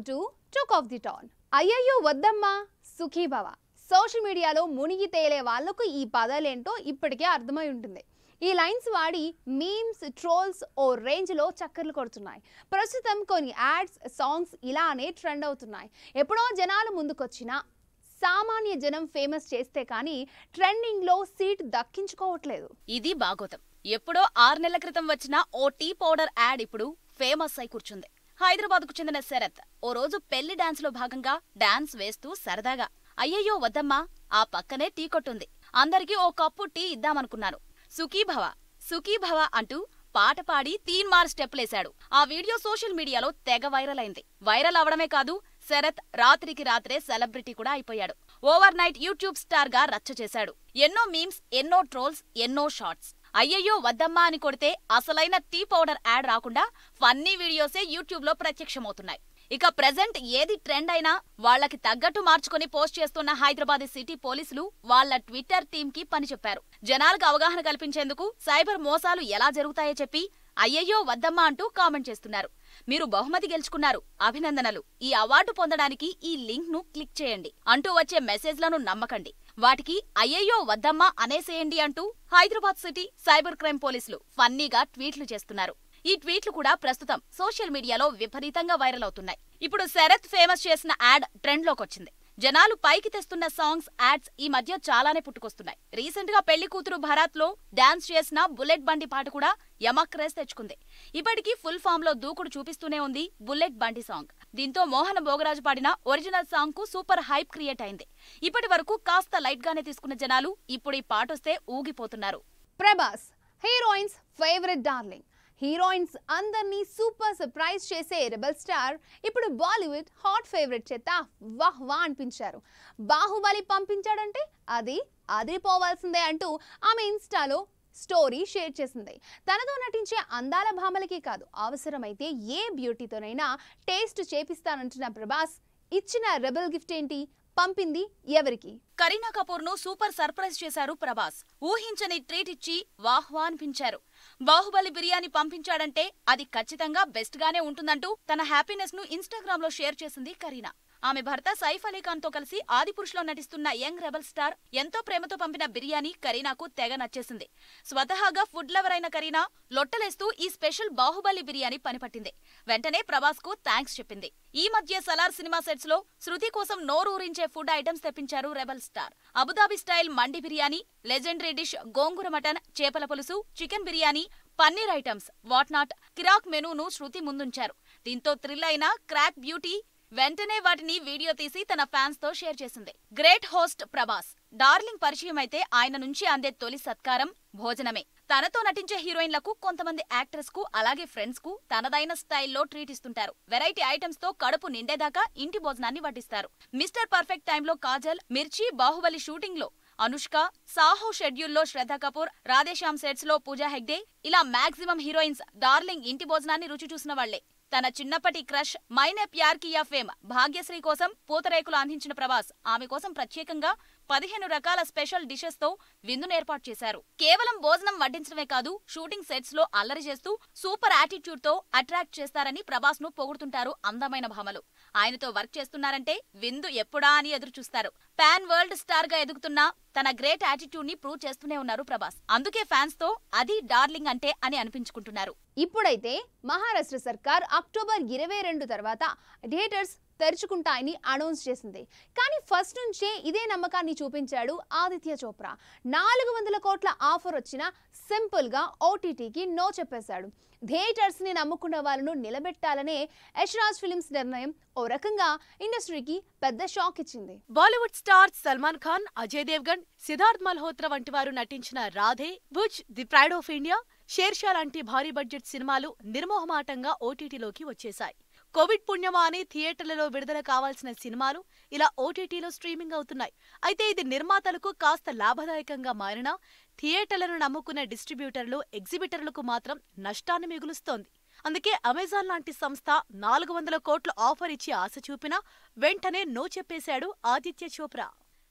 to talk of the town అయ్యయ్యో వద్దమ్మా Sukhibhava social మీడియాలో మునిగి తేలే వాళ్లకు ఈ పదాలేంటో ఇప్పటికే అర్థమై ఉంటుంది ఈ లైన్స్ వాడి మీమ్స్ ట్రోల్స్ ఓ రేంజ్లో చక్కర్లు కొడుతున్నాయి ప్రస్తుతం కొన్ని యాడ్స్ సాంగ్స్ ఇలానే ట్రెండ్ అవుతున్నాయి ఎప్పుడో జనాలు ముందుకొచ్చినా సామాన్య జనం ఫేమస్ చేస్తే కానీ ట్రెండింగ్లో సీట్ దక్కించుకోవట్లేదు ఇది బాగోతం ఎప్పుడో ఆరు నెలల క్రితం వచ్చిన ఓ టీ పౌడర్ యాడ్ ఇప్పుడు ఫేమస్ అయి కూర్చుంది హైదరాబాద్ కు చెందిన శరత్ ఓ రోజు పెళ్లి డాన్స్ లో భాగంగా డాన్స్ వేస్తూ సరదాగా అయ్యయ్యో వద్దమ్మా ఆ పక్కనే టీ కొట్టుంది అందరికీ ఓ కప్పు టీ ఇద్దామనుకున్నాను సుఖీభవ సుఖీభవ అంటూ పాట పాడి తీన్ మార్ స్టెప్లేశాడు ఆ వీడియో సోషల్ మీడియాలో తెగ వైరల్ అయింది వైరల్ అవడమే కాదు శరత్ రాత్రికి రాత్రే సెలబ్రిటీ కూడా అయిపోయాడు ఓవర్ నైట్ యూట్యూబ్ స్టార్ గా రచ్చ చేశాడు ఎన్నో మీమ్స్ ఎన్నో ట్రోల్స్ ఎన్నో షార్ట్స్ అయ్యయ్యో వద్దమ్మా అని కొడితే అసలైన టీ పౌడర్ యాడ్ రాకుండా ఫన్నీ వీడియోసే యూట్యూబ్ లో ప్రత్యక్షమవుతున్నాయి ఇక ప్రెజెంట్ ఏది ట్రెండ్ అయినా వాళ్ళకి తగ్గట్టు మార్చుకొని పోస్ట్ చేస్తున్న హైదరాబాద్ సిటీ పోలీసులు వాళ్ళ ట్విట్టర్ టీమ్ కి పని చెప్పారు జనాలకు అవగాహన కల్పించేందుకు సైబర్ మోసాలు ఎలా జరుగుతాయో చెప్పి అయ్యయ్యో వద్దమ్మా అంటూ కామెంట్ చేస్తున్నారు మీరు బహుమతి గెలుచుకున్నారు అభినందనలు ఈ అవార్డు పొందడానికి ఈ లింక్ ను క్లిక్ చేయండి అంటూ వచ్చే మెసేజ్లను నమ్మకండి వాటికి అయ్యయ్యో వద్దమ్మా అనేసేయండి అంటూ హైదరాబాద్ సిటీ సైబర్ క్రైమ్ పోలీసులు ఫన్నీగా ట్వీట్లు చేస్తున్నారు ఈ ట్వీట్లు కూడా ప్రస్తుతం సోషల్ మీడియాలో విపరీతంగా వైరల్ అవుతున్నాయి ఇప్పుడు శరత్ ఫేమస్ చేసిన యాడ్ ట్రెండ్ లోకొచ్చింది జనాలు పైకి తెస్తున్న సాంగ్స్ యాడ్స్ ఈ మధ్య చాలానే పుట్టుకొస్తున్నాయి రీసెంట్ గా పెళ్లి కూతురు భరాత్ లో డాన్స్ చేసిన బుల్లెట్ బండి పాట కూడా యమక్ క్రేజ్ తెచ్చుకుంది ఇప్పటికీ ఫుల్ ఫామ్ లో దూకుడు చూపిస్తూనే ఉంది బుల్లెట్ బండి సాంగ్ దీంతో మోహన భోగరాజు పాడిన ఒరిజినల్ సాంగ్ కు సూపర్ హైప్ క్రియేట్ అయింది ఇప్పటి వరకు కాస్త లైట్ గానే తీసుకున్న జనాలు ఇప్పుడు ఈ పాటొస్తే ఊగిపోతున్నారు Prabhas heroines favourite darling heroines అందరినీ సూపర్ సర్ప్రైజ్ చేసే రెబల్ స్టార్ ఇప్పుడు బాలీవుడ్ హాట్ ఫేవరెట్ చేత వాహ్ వా అనిపించారు బాహుబలి పంపించాడంటే అది అదిరిపోవాల్సిందే అంటూ ఆమె ఇన్స్టాలో స్టోరీ షేర్ చేసింది తనతో నటించే అందాల భామలకి కాదు అవసరమైతే ఏ బ్యూటీతోనైనా టేస్ట్ చేపిస్తానంటున్న ప్రభాస్ ఇచ్చిన రెబల్ గిఫ్ట్ ఏంటి పంపింది ఎవరికి కరీనా కపూర్ ను సూపర్ సర్ప్రైజ్ చేశారు ప్రభాస్ ఊహించని ట్రీట్ ఇచ్చి వాహ్వా అనిపించారు బాహుబలి బిర్యానీ పంపించాడంటే అది ఖచ్చితంగా బెస్ట్ గానే ఉంటుందంటూ తన హ్యాపీనెస్ ను ఇన్స్టాగ్రామ్ లో షేర్ చేసింది కరీనా ఆమె భర్త సైఫ్ అలీ ఖాన్ తో కలిసి ఆదిపురుషులో నటిస్తున్న యంగ్ రెబల్ స్టార్ ఎంతో ప్రేమతో పంపిన బిర్యానీ కరీనాకు తెగ నచ్చేసింది స్వతహాగా ఫుడ్ లవర్ అయిన కరీనా లొట్టలేస్తూ ఈ స్పెషల్ బాహుబలి బిర్యానీ పనిపట్టింది వెంటనే ప్రభాస్ కు థ్యాంక్స్ చెప్పింది ఈ మధ్య సలార్ సినిమా సెట్స్ లో శృతి కోసం నోరూరించే ఫుడ్ ఐటమ్స్ తెప్పించారు rebel star Abu Dhabi style mandi biryani legendary dish gongura mutton చేపల పులుసు chicken biryani paneer items what not కిరాక్ మెనూను శృతి ముందుంచారు దీంతో థ్రిల్ అయిన క్రాక్ బ్యూటీ వెంటనే వాటిని వీడియో తీసి తన ఫ్యాన్స్ తో షేర్ చేసింది గ్రేట్ హోస్ట్ ప్రభాస్ డార్లింగ్ పరిచయం అయితే ఆయన నుంచి అందే తొలి సత్కారం భోజనమే తనతో నటించే హీరోయిన్లకు కొంతమంది యాక్టర్స్ కు అలాగే ఫ్రెండ్స్ కు తనదైన స్టైల్లో ట్రీట్ ఇస్తుంటారు వెరైటీ ఐటమ్స్ తో కడుపు నిండేదాకా ఇంటి భోజనాన్ని వడ్డిస్తారు మిస్టర్ పర్ఫెక్ట్ టైంలో కాజల్ మిర్చి బాహుబలి షూటింగ్ లో అనుష్క సాహో షెడ్యూల్లో శ్రద్ధ కపూర్ రాధేశ్యామ్ సెట్స్ లో పూజా హెగ్డే ఇలా మాక్సిమం హీరోయిన్స్ డార్లింగ్ ఇంటి భోజనాన్ని రుచి చూసిన వాళ్లే తన చిన్నప్పటి క్రష్ మైనే ప్యార్ కియా ఫేమ్ భాగ్యశ్రీ కోసం పూతరేకులు అందించిన ప్రభాస్ ఆమె కోసం ప్రత్యేకంగా పదిహేను రకాల స్పెషల్ డిషెస్ తో విందును ఏర్పాటు చేశారు కేవలం భోజనం వడ్డించడమే కాదు షూటింగ్ సెట్స్ లో అల్లరి చేస్తూ సూపర్ యాటిట్యూడ్ తో అట్రాక్ట్ చేస్తారని ప్రభాస్ ను పొగుడుతుంటారు అందమైన భామలు ఆయనతో వర్క్ చేస్తున్నారంటే విందు ఎప్పుడా అని ఎదురు చూస్తారు పాన్ వరల్డ్ స్టార్ గా ఎదుగుతున్న తన గ్రేట్ యాటిట్యూడ్ ని ప్రూవ్ చేస్తూనే ఉన్నారు ప్రభాస్ అందుకే ఫ్యాన్స్ తో అది డార్లింగ్ అంటే అని అనిపించుకుంటున్నారు ఇప్పుడైతే మహారాష్ట్ర సర్కార్ అక్టోబర్ ఇరవై రెండు తర్వాత థియేటర్స్ తెరుచుకుంటాయని అనౌన్స్ చేసింది కానీ ఫస్ట్ నుంచే ఇదే నమ్మకాన్ని చూపించాడు ఆదిత్య చోప్రా నాలుగు వందల కోట్ల ఆఫర్ వచ్చినా సింపుల్గా ఓటీటీకి నో చెప్పేశాడు థియేటర్స్ని నమ్ముకున్న వాళ్ళను నిలబెట్టాలనే యశ్రాజ్ ఫిలిమ్స్ నిర్ణయం ఓ రకంగా ఇండస్ట్రీకి పెద్ద షాక్ ఇచ్చింది బాలీవుడ్ స్టార్స్ సల్మాన్ ఖాన్ అజయ్ దేవ్గన్ సిద్ధార్థ్ మల్హోత్రా వంటి వారు నటించిన Radhe Bhuj the pride of India Shershaah లాంటి భారీ బడ్జెట్ సినిమాలు నిర్మోహమాటంగా ఓటీటీలోకి వచ్చేశాయి కోవిడ్ పుణ్యమా అని థియేటర్లలో విడుదల కావాల్సిన సినిమాలు ఇలా ఓటీటీలో స్ట్రీమింగ్ అవుతున్నాయి అయితే ఇది నిర్మాతలకు కాస్త లాభదాయకంగా మారినా థియేటర్లను నమ్ముకున్న డిస్ట్రిబ్యూటర్లు ఎగ్జిబిటర్లకు మాత్రం నష్టాన్ని మిగులుస్తోంది అందుకే అమెజాన్ లాంటి సంస్థ నాలుగు వందల కోట్ల ఆఫర్ ఇచ్చి ఆశ చూపినా వెంటనే నో చెప్పేశాడు ఆదిత్య చోప్రా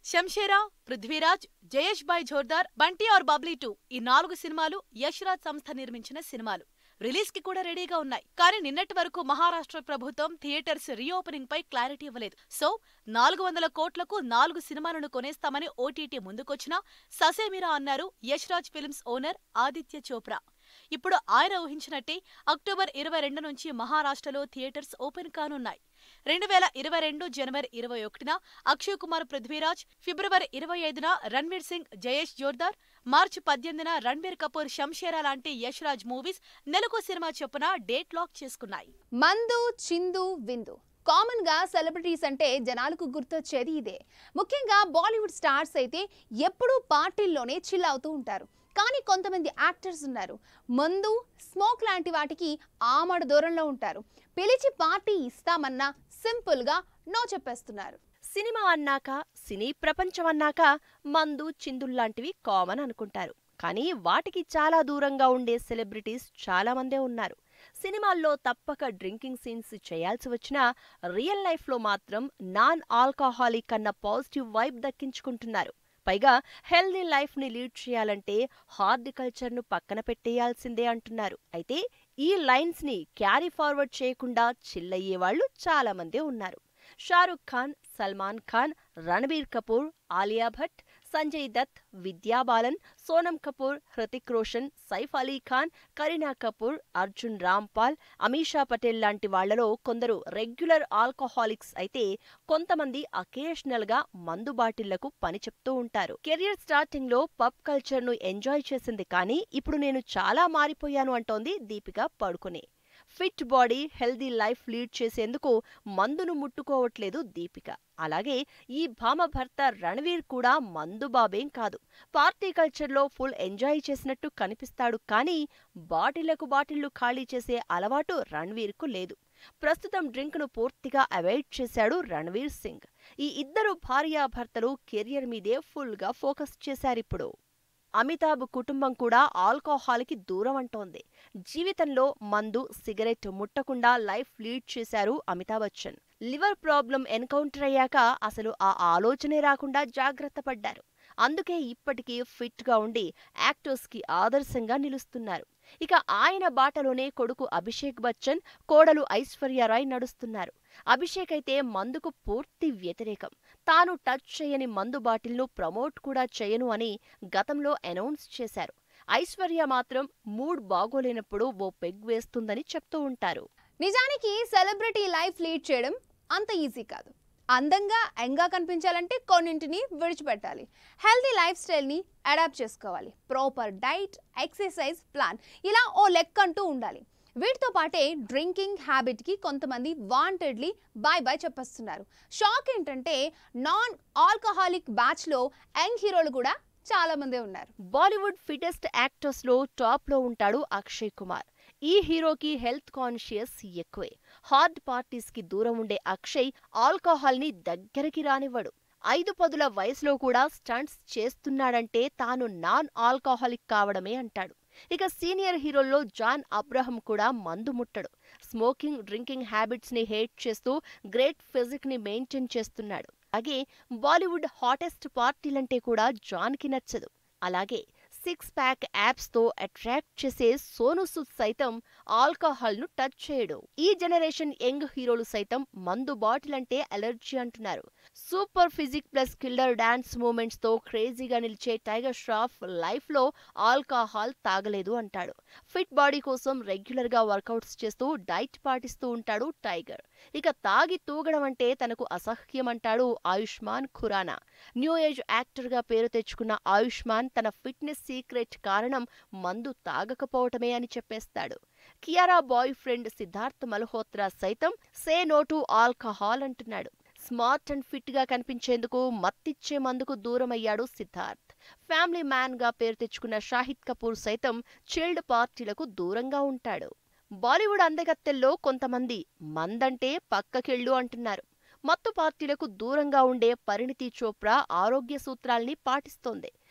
శంషేరా పృథ్వీరాజ్ జయేష్ బాయ్ జోర్దార్ బంటి ఆర్ బబ్లీ టూ ఈ నాలుగు సినిమాలు యష్ రాజ్ సంస్థ నిర్మించిన సినిమాలు రిలీజ్ కి కూడా రెడీగా ఉన్నాయి కానీ నిన్నటి వరకు మహారాష్ట్ర ప్రభుత్వం థియేటర్స్ రీఓపెనింగ్ పై క్లారిటీ ఇవ్వలేదు సో నాలుగు వందల కోట్లకు నాలుగు సినిమాలను కొనేస్తామని ఓటీటీ ముందుకొచ్చినా ససేమిరా అన్నారు యష్ రాజ్ ఫిల్మ్స్ ఓనర్ ఆదిత్య చోప్రా ఇప్పుడు ఆయన ఊహించినట్టే అక్టోబర్ ఇరవై రెండు నుంచి మహారాష్ట్రలో థియేటర్స్ ఓపెన్ కానున్నాయి రెండు వేల ఇరవై రెండు జనవరి ఇరవై ఒకటిన అక్షయ్ కుమార్ పృథ్వీరాజ్ ఫిబ్రవరి ఇరవై ఐదున రణ్వీర్ సింగ్ జయేష్ జోర్దార్ మార్చి పద్దెనిమిదిన రణ్బీర్ కపూర్ శంషేరా లాంటి యష్ రాజ్ మూవీస్ నెలకు సినిమా చొప్పున డేట్ లాక్ చేసుకున్నాయి మందు చిందు విందు కామన్ గా సెలబ్రిటీస్ అంటే జనాలకు గుర్తొచ్చేది ఇదే ముఖ్యంగా బాలీవుడ్ స్టార్స్ అయితే ఎప్పుడూ పార్టీల్లోనే చిల్ అవుతూ ఉంటారు కానీ కొంతమంది యాక్టర్స్ ఉన్నారు మందు స్మోక్ లాంటి వాటికి ఆమడ దూరంలో ఉంటారు పిలిచి పార్టీ ఇస్తామన్నా సింపుల్ గా నో చెప్పేస్తున్నారు సినిమా అన్నాక సినీ ప్రపంచం అన్నాక మందు చిందుల్లాంటివి కామన్ అనుకుంటారు కానీ వాటికి చాలా దూరంగా ఉండే సెలబ్రిటీస్ చాలా మందే ఉన్నారు సినిమాల్లో తప్పక డ్రింకింగ్ సీన్స్ చేయాల్సి వచ్చినా రియల్ లైఫ్లో మాత్రం నాన్ ఆల్కహాలిక్ అన్న పాజిటివ్ వైబ్ దక్కించుకుంటున్నారు పైగా హెల్దీ లైఫ్ ని లీడ్ చేయాలంటే హార్టికల్చర్ ను పక్కన పెట్టేయాల్సిందే అంటున్నారు అయితే ఈ లైన్స్ ని క్యారీ ఫార్వర్డ్ చేయకుండా చిల్లయ్యే వాళ్ళు చాలా మందే ఉన్నారు షారుఖ్ ఖాన్ సల్మాన్ ఖాన్ రణబీర్ కపూర్ ఆలియా భట్ సంజయ్ దత్ విద్యా బాలన్ సోనం కపూర్ హృతిక్ రోషన్ సైఫ్ అలీ ఖాన్ కరీనా కపూర్ అర్జున్ రాంపాల్ అమీషా పటేల్ లాంటి వాళ్లలో కొందరు రెగ్యులర్ ఆల్కహాలిక్స్ అయితే కొంతమంది అకేషనల్ గా మందు బాటిళ్లకు పని చెప్తూ ఉంటారు కెరియర్ స్టార్టింగ్ లో పబ్ కల్చర్ ను ఎంజాయ్ చేసింది కానీ ఇప్పుడు నేను చాలా మారిపోయాను అంటోంది Deepika Padukone fit body healthy life lead చేసేందుకు మందును ముట్టుకోవట్లేదు దీపిక అలాగే ఈ భామ భర్త రణవీర్ కూడా మందు బాబేం కాదు పార్టీ కల్చర్లో ఫుల్ ఎంజాయ్ చేసినట్టు కనిపిస్తాడు కానీ బాటిళ్లకు బాటిళ్లు ఖాళీ చేసే అలవాటు రణవీర్కు లేదు ప్రస్తుతం డ్రింక్ను పూర్తిగా అవాయిడ్ చేశాడు రణవీర్ సింగ్ ఈ ఇద్దరు భార్యాభర్తలు కెరియర్ మీదే ఫుల్గా ఫోకస్ చేశారిప్పుడు అమితాబ్ కుటుంబం కూడా ఆల్కహాల్కి దూరం అంటోంది జీవితంలో మందు సిగరెట్ ముట్టకుండా లైఫ్ లీడ్ చేశారు Amitabh Bachchan liver problem encounter అయ్యాక అసలు ఆ ఆలోచనే రాకుండా జాగ్రత్త పడ్డారు అందుకే ఇప్పటికీ ఫిట్ గా ఉండి యాక్టర్స్ కి ఆదర్శంగా నిలుస్తున్నారు ఇక ఆయన బాటలోనే కొడుకు అభిషేక్ బచ్చన్ కోడలు ఐశ్వర్యరాయ్ నడుస్తున్నారు అభిషేక్ అయితే మందుకు పూర్తి వ్యతిరేకం తాను టచ్ చేయని మందు బాటిల్ను ప్రమోట్ కూడా చేయను అని గతంలో అనౌన్స్ చేశారు ఐశ్వర్య మాత్రం మూడ్ బాగోలేనప్పుడు ఓ పెగ్ వేస్తుందని చెప్తూ ఉంటారు నిజానికి సెలబ్రిటీ లైఫ్ లీడ్ చేయడం అంత ఈజీ కాదు అందంగా యంగ్గా కనిపించాలంటే కొన్నింటిని విడిచిపెట్టాలి హెల్తీ లైఫ్ స్టైల్ని అడాప్ట్ చేసుకోవాలి ప్రాపర్ డైట్ ఎక్సర్సైజ్ ప్లాన్ ఇలా ఓ లెక్క అంటూ ఉండాలి వీటితో పాటే డ్రింకింగ్ హ్యాబిట్కి కొంతమంది వాంటెడ్లీ బాయ్ బాయ్ చెప్పేస్తున్నారు షాక్ ఏంటంటే నాన్ ఆల్కహాలిక్ బ్యాచ్లో యంగ్ హీరోలు కూడా చాలా మందే ఉన్నారు బాలీవుడ్ ఫిటెస్ట్ యాక్టర్స్ లో టాప్ లో ఉంటాడు అక్షయ్ కుమార్ ఈ హీరోకి హెల్త్ కాన్షియస్ ఎక్కువే హార్డ్ పార్టీస్ కి దూరం ఉండే అక్షయ్ ఆల్కహాల్ ని దగ్గరికి రానివ్వడు ఐదు పదుల వయసులో కూడా స్టంట్స్ చేస్తున్నాడంటే తాను నాన్ ఆల్కహాలిక్ కావడమే అంటాడు ఇక సీనియర్ హీరోల్లో జాన్ అబ్రహం కూడా మందు ముట్టడు స్మోకింగ్ డ్రింకింగ్ హ్యాబిట్స్ ని హేట్ చేస్తూ గ్రేట్ ఫిజిక్ ని మెయింటైన్ చేస్తున్నాడు అలాగే బాలీవుడ్ హాటెస్ట్ పార్టీలంటే కూడా జాన్ కి నచ్చదు అలాగే సిక్స్ ప్యాక్ యాప్స్ తో అట్రాక్ట్ చేసే సోను సూద్ సైతం ఆల్కహాల్ ను టచ్ చేయడు ఈ జనరేషన్ యంగ్ హీరోలు సైతం మందు బాటిల్ అంటే అలర్జీ అంటున్నారు super physique plus killer dance moments తో క్రేజీగా నిలిచే టైగర్ ష్రాఫ్ లైఫ్ లో ఆల్కహాల్ తాగలేదు అంటాడు ఫిట్ బాడీ కోసం రెగ్యులర్ గా వర్కౌట్స్ చేస్తూ డైట్ పాటిస్తూ ఉంటాడు టైగర్ ఇక తాగి తూగడం అంటే తనకు అసహ్యం అంటాడు Ayushmann Khurrana new age actor గా పేరు తెచ్చుకున్న ఆయుష్మాన్ తన ఫిట్నెస్ సీక్రెట్ కారణం మందు తాగకపోవటమే అని చెప్పేస్తాడు కియారా బాయ్ ఫ్రెండ్ సిద్ధార్థ్ మల్హోత్రా సైతం సే నో టు ఆల్కహాల్ అంటున్నాడు స్మార్ట్ అండ్ ఫిట్ గా కనిపించేందుకు మత్తిచ్చే మందుకు దూరమయ్యాడు సిద్ధార్థ్ ఫ్యామిలీ మ్యాన్ గా పేరు తెచ్చుకున్న షాహిద్ కపూర్ సైతం చిల్డ్ పార్టీలకు దూరంగా ఉంటాడు బాలీవుడ్ అందగత్తెల్లో కొంతమంది మందంటే పక్కకెళ్ళు అంటున్నారు మత్తు పార్టీలకు దూరంగా ఉండే పరిణితి చోప్రా ఆరోగ్య సూత్రాల్ని పాటిస్తోంది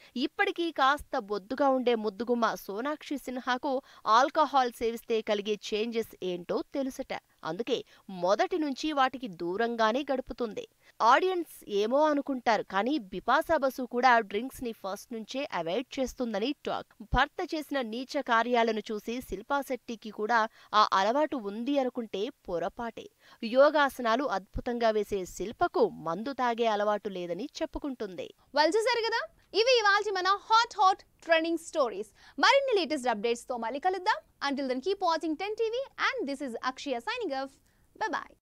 ఇప్పటికీ కాస్త బొద్దుగా ఉండే ముద్దుగుమ్మ సోనాక్షి సిన్హాకు ఆల్కహాల్ సేవిస్తే కలిగే చేంజెస్ ఏంటో తెలుసట అందుకే మొదటి నుంచి వాటికి దూరంగానే గడుపుతుంది ఆడియన్స్ ఏమో అనుకుంటారు కానీ బిపాసా బసు కూడా డ్రింక్స్ ని ఫస్ట్ నుంచే అవాయిడ్ చేస్తుందని టాక్ భర్త చేసిన నీచ కార్యాలను చూసి శిల్పా శెట్టికి కూడా ఆ అలవాటు ఉంది అనుకుంటే పొరపాటే యోగాసనాలు అద్భుతంగా వేసే శిల్పకు మందు తాగే అలవాటు లేదని చెప్పుకుంటుంది వాళ్ళు చూసారు కదా ఇవి ఇవాళ మన హాట్ హాట్ ట్రెండింగ్ స్టోరీస్ మరిన్ని లేటెస్ట్ అప్డేట్స్ తో మళ్ళీ కలుద్దాం until then keep watching ten TV and this is Akshaya signing off bye bye